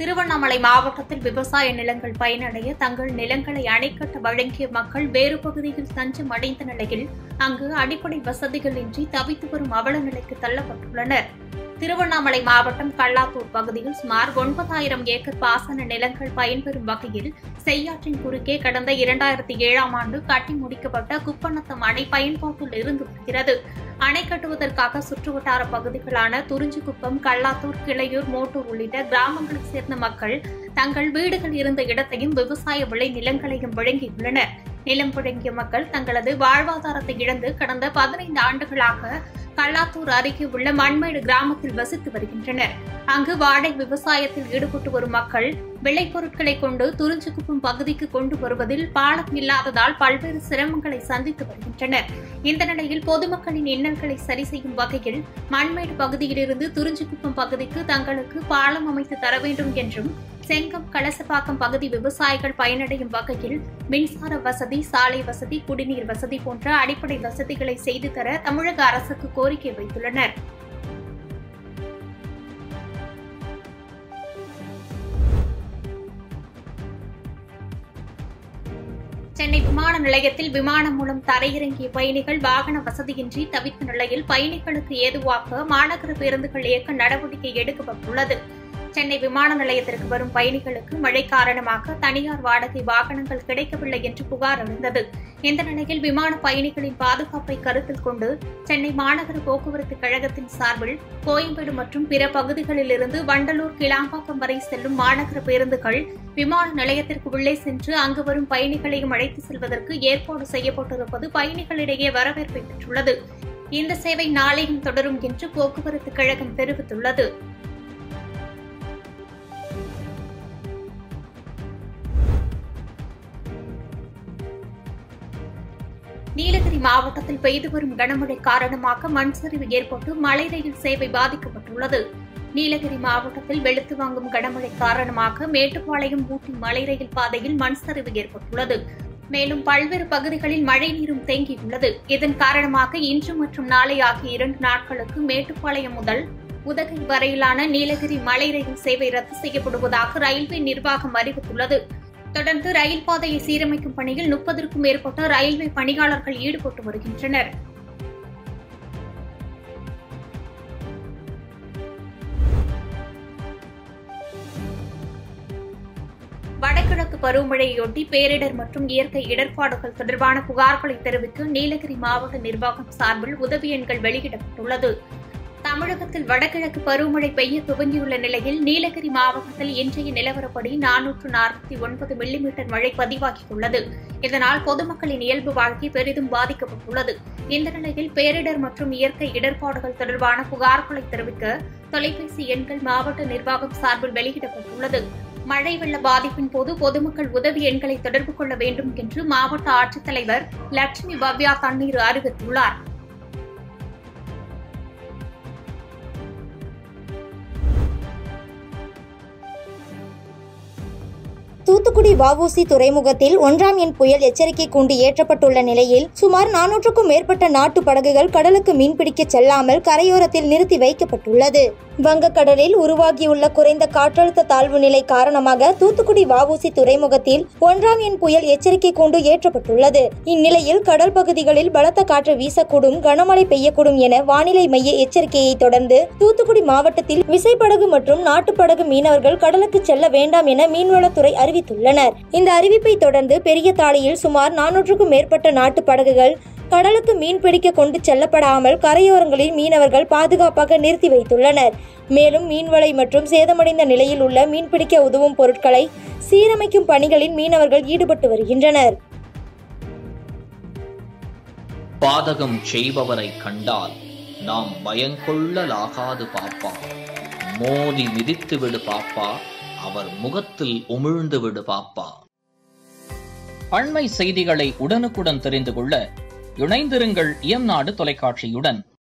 திருவண்ணாமலை மாவட்டத்தில் விவசாய நிலங்கள் பயனடைய தங்கள் நிலங்களை அணைக்கட்ட வழங்கிய மக்கள் வேறு பகுதியில் தஞ்சம் அடைந்த நிலையில் அங்கு அடிப்படை வசதிகள் இன்றி தவித்து வரும் அவல நிலைக்கு தள்ளப்பட்டுள்ளனர் திருவண்ணாமலை மாவட்டம் கல்லாத்தூர் பகுதியில் சுமார் ஒன்பதாயிரம் ஏக்கர் பாசன நிலங்கள் பயன்பெறும் வகையில் செய்யாற்றின் குறுக்கே கடந்த இரண்டாயிரத்தி ஏழாம் ஆண்டு கட்டி முடிக்கப்பட்ட குப்பநத்தம் அணை பயன்பாட்டில் இருந்து வருகிறது அணை கட்டுவதற்காக சுற்றுவட்டார பகுதிகளான துறிஞ்சிக்குப்பம் கல்லாத்தூர் கிளையூர் மோட்டூர் உள்ளிட்ட கிராமங்களைச் சேர்ந்த மக்கள் தங்கள் வீடுகள் இருந்த இடத்தையும் விவசாய விளை நிலங்களையும் வழங்கியுள்ளனர் நிலம் வழங்கிய மக்கள் தங்களது வாழ்வாதாரத்தை இழந்து கடந்த பதினைந்து ஆண்டுகளாக கல்லாத்தூர் அருகே உள்ள மண்மேடு கிராமத்தில் வசித்து வருகின்றனர் அங்கு வாடகை விவசாயத்தில் ஈடுபட்டு வரும் மக்கள் விளைபொருட்களை கொண்டு துறிஞ்சிக்குப்பம் பகுதிக்கு கொண்டு வருவதில் பாலம் இல்லாததால் பல்வேறு சிரமங்களை சந்தித்து வருகின்றனர் இந்த நிலையில் பொதுமக்களின் இன்னல்களை சரி செய்யும் வகையில் மண்மேடு பகுதியிலிருந்து துறிஞ்சிக்குப்பம் பகுதிக்கு தங்களுக்கு பாலம் அமைத்து தர வேண்டும் என்றும் செங்கம் கலசப்பாக்கம் பகுதி விவசாயிகள் பயனடையும் வகையில் மின்சார வசதி சாலை வசதி குடிநீர் வசதி போன்ற அடிப்படை வசதிகளை செய்து தர தமிழக அரசுக்கு கோரிக்கை வைத்துள்ளனர் சென்னை விமான நிலையத்தில் விமானம் மூலம் தரையிறங்கிய பயணிகள் வாகன வசதியின்றி தவித்த நிலையில் பயணிகளுக்கு ஏதுவாக மாநகர பேருந்துகள் இயக்க நடவடிக்கை எடுக்கப்பட்டுள்ளது சென்னை விமான நிலையத்திற்கு வரும் பயணிகளுக்கு மழை காரணமாக தனியார் வாடகை வாகனங்கள் கிடைக்கவில்லை என்று புகார் எழுந்தது இந்த நிலையில் விமான பயணிகளின் பாதுகாப்பை கருத்தில் கொண்டு சென்னை மாநகர போக்குவரத்து கழகத்தின் சார்பில் கோயம்பேடு மற்றும் பிற பகுதிகளிலிருந்து வண்டலூர் கிளாம்பாக்கம் வரை செல்லும் மாநகர பேருந்துகள் விமான நிலையத்திற்கு உள்ளே சென்று அங்கு வரும் பயணிகளையும் அழைத்து செல்வதற்கு ஏற்பாடு செய்யப்பட்டிருப்பது பயணிகளிடையே வரவேற்பை பெற்றுள்ளது இந்த சேவை நாளையும் தொடரும் என்று போக்குவரத்து கழகம் தெரிவித்துள்ளது நீலகிரி மாவட்டத்தில் பெய்து வரும் கனமழை காரணமாக மண் சரிவு ஏற்பட்டு மலை ரயில் சேவை பாதிக்கப்பட்டுள்ளது நீலகிரி மாவட்டத்தில் வெளுத்து வாங்கும் கனமழை காரணமாக மேட்டுப்பாளையம் ஊட்டி மலை ரயில் பாதையில் மண் சரிவு ஏற்பட்டுள்ளது மேலும் பல்வேறு பகுதிகளில் மழை நீரும் தேங்கியுள்ளது இதன் காரணமாக இன்று மற்றும் நாளை ஆகிய இரண்டு நாட்களுக்கு மேட்டுப்பாளையம் முதல் உதகை வரையிலான நீலகிரி மலை ரயில் சேவை ரத்து செய்யப்படுவதாக ரயில்வே நிர்வாகம் அறிவித்துள்ளது தொடர்ந்து ரயில் பாதையை சீரமைக்கும் பணியில் முப்பதற்கும் மேற்பட்ட ரயில்வே பணியாளர்கள் ஈடுபட்டு வருகின்றனர் வடகிழக்கு பருவமழையொட்டி பேரிடர் மற்றும் இயற்கை இடர்பாடுகள் தொடர்பான புகார்களை தெரிவித்து நீலகிரி மாவட்ட நிர்வாகம் சார்பில் உதவி எண்கள் வெளியிடப்பட்டுள்ளது தமிழகத்தில் வடகிழக்கு பருவமழை பெய்ய துவங்கியுள்ள நிலையில் நீலகிரி மாவட்டத்தில் இன்றைய நிலவரப்படி நானூற்று நாற்பத்தி ஒன்பது மில்லிமீட்டர் மழை பதிவாகியுள்ளது இதனால் பொதுமக்களின் இயல்பு வாழ்க்கை பெரிதும் பாதிக்கப்பட்டுள்ளது இந்த நிலையில் பேரிடர் மற்றும் இயற்கை இடர்பாடுகள் தொடர்பான புகார்களை தெரிவிக்க தொலைபேசி எண்கள் மாவட்ட நிர்வாகம் சார்பில் வெளியிடப்பட்டுள்ளது மழை வெள்ள பாதிப்பின் போது பொதுமக்கள் உதவி எண்களை தொடர்பு கொள்ள வேண்டும் என்று மாவட்ட ஆட்சித்தலைவர் லட்சுமி பவ்யா தண்ணீர் அறிவித்துள்ளார் தூத்துக்குடி வஉசி துறைமுகத்தில் ஒன்றாம் எண் புயல் எச்சரிக்கை கூண்டு ஏற்றப்பட்டுள்ள நிலையில் சுமார் நானூற்றுக்கும் மேற்பட்ட நாட்டு படகுகள் கடலுக்கு மீன்பிடிக்க செல்லாமல் கரையோரத்தில் நிறுத்தி வைக்கப்பட்டுள்ளது வங்கக்கடலில் உருவாகியுள்ள குறைந்த காற்றழுத்த தாழ்வு நிலை காரணமாக தூத்துக்குடி வஉசி துறைமுகத்தில் ஒன்றாம் எண் புயல் எச்சரிக்கை கூண்டு ஏற்றப்பட்டுள்ளது இந்நிலையில் கடல் பகுதிகளில் பலத்த காற்று வீசக்கூடும் கனமழை பெய்யக்கூடும் என வானிலை மைய எச்சரிக்கையை தொடர்ந்து தூத்துக்குடி மாவட்டத்தில் விசைப்படகு மற்றும் நாட்டுப்படகு மீனவர்கள் கடலுக்கு செல்ல வேண்டாம் என மீன்வளத்துறை அறிவித்துள்ளனர் இந்த அறிவிப்பை தொடர்ந்து பெரிய தாளியில் சுமார் நானூற்றுக்கும் மேற்பட்ட நாட்டு படகுகள் கடலுக்கு மீன் பிடிக்க கொண்டு செல்லப்படாமல் கரையோரங்களில் மீனவர்கள் பாதுகாப்பாக நிறுத்தி வைத்துள்ளனர் மேலும் மீன்வலை மற்றும் சேதமடைந்த நிலையில் உள்ள மீன்பிடிக்க உதவும் பொருட்களை சீரமைக்கும் பணிகளில் மீனவர்கள் ஈடுபட்டு வருகின்றனர் பாதகம் செய்பவரை கண்டால் நாம் பயங்கொள்ளலாகாது பாப்பா மோதி மிதித்து விடு பாப்பா அவர் முகத்தில் உமிழ்ந்து விடு பாப்பா அண்மை செய்திகளை உடனுக்குடன் தெரிந்து கொள்ள இணைந்திருங்கள் எம் நாடு தொலைக்காட்சியுடன்